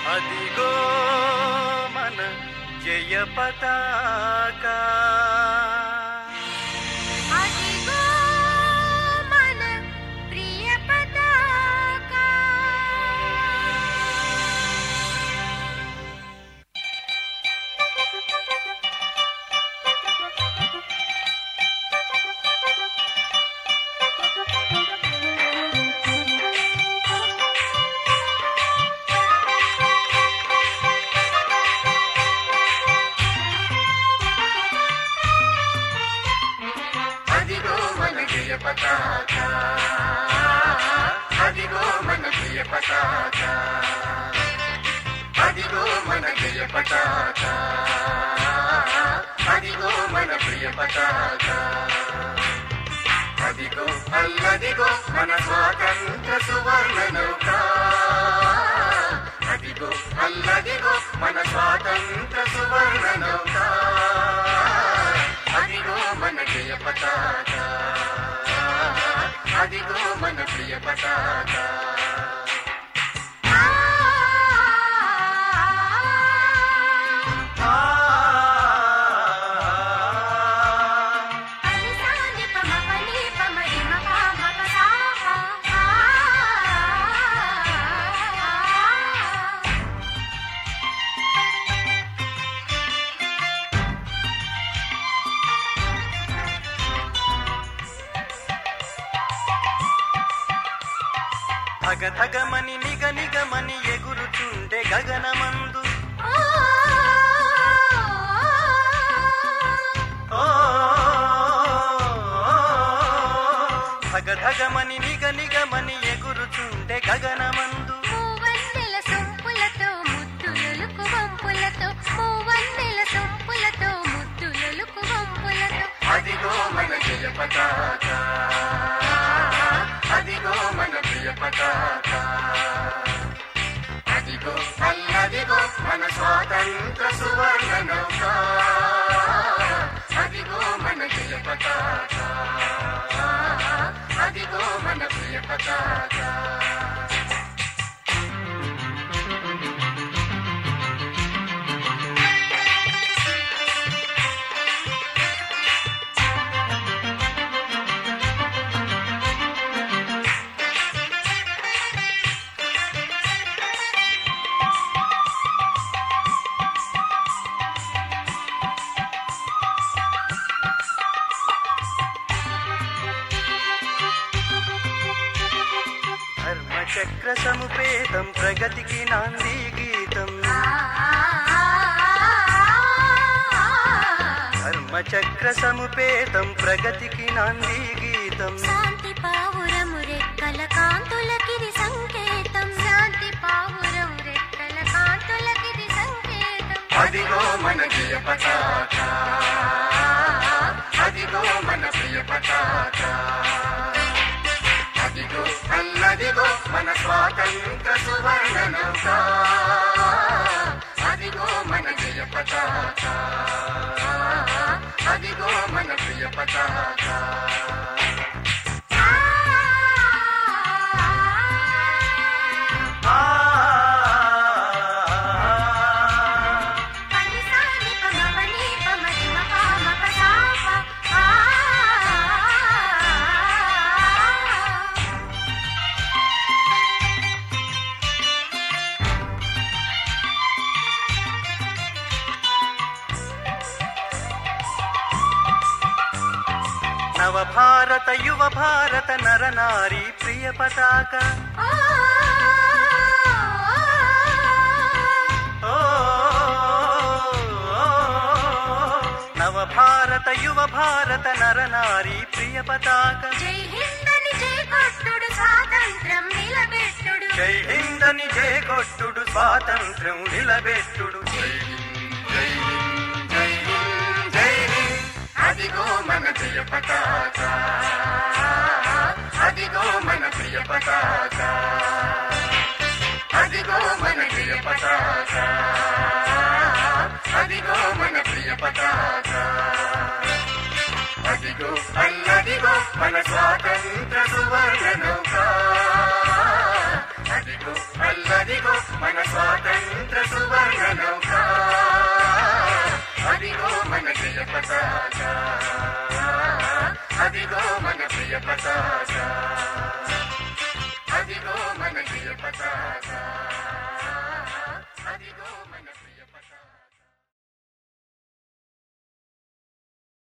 అదిగో మన జయ పతాక అదిగో మన ప్రియ పతాక అదిగో మన జయ పతాక అదిగో మన జయ పతాక అదిగో మన జయ పతాక అదిగో మన ప్రియ పతాక అదిగో అల్లదిగో మన స్వాతంత్ర సువర్ణ నౌక అదిగో అల్లదిగో మన స్వాతంత్ర సువర్ణ నౌక అదిగో మన జయ పతాక అదిగో మన ప్రియ పతాక అనిసాని పమ పని పమరి మప మప సాహ ధగ ధగమని నిగ నిగమని ఎగురుచుండే గగనమందు ఓ ధగ ధగమని నిగ నిగమని ఎగురుచుండే గగనమందు మూవన్నెల సొంపులతో ముద్దులొలుకు వంపులతో మూవన్నెల సొంపులతో ముద్దులొలుకు వంపులతో అదిగో మన జయ పతాక అదిగో మన ప్రియ పతాక అదిగో అల్లదిగో మన స్వాతంత్ర సువర్ణ నౌక అదిగో మన జయ పతాక అదిగో మన ప్రియ పతాక ధర్మచక్ర సముపేతం ప్రగతికి నాంది గీతం ధర్మచక్ర సముపేతం ప్రగతికి నాంది గీతం శాంతి పావురము రెక్కల కాంతులకిది సంకేతం శాంతి పావురము రెక్కల కాంతులకిది సంకేతం అదిగో మన జయ పతాక అదిగో మన ప్రియ పతాక అదిగో అల్లదిగో మన స్వాతంత్ర సువర్ణ నౌక అదిగో మన జయ పతాక అదిగో మన ప్రియ పతాక ఆ పని సాని పమ పని పమరి మప మప సాప ఆ నవ భారత యువ భారత నరనారి ప్రియ పతాక ఓ నవ భారత యువ భారత నరనారి ప్రియ పతాక జై హిందని జై కొట్టుడు స్వాతంత్రం నిలబెట్టుడు జై హిందని జై కొట్టుడు స్వాతంత్ర్యం నిలబెట్టుడు జై హింద్, జై హింద్, జై హింద్, జై హింద్. అదిగో మన జయ పతాక అదిగో మన ప్రియ పతాక అదిగో మన జయ పతాక అదిగో మన ప్రియ పతాక అదిగో అల్లదిగో మన స్వాతంత్ర సువర్ణ నౌక అదిగో అల్లదిగో మన స్వాతంత్ర అదిగో మన జయ పతాక అదిగో మన ప్రియ పతాక అదిగో మన జయ పతాక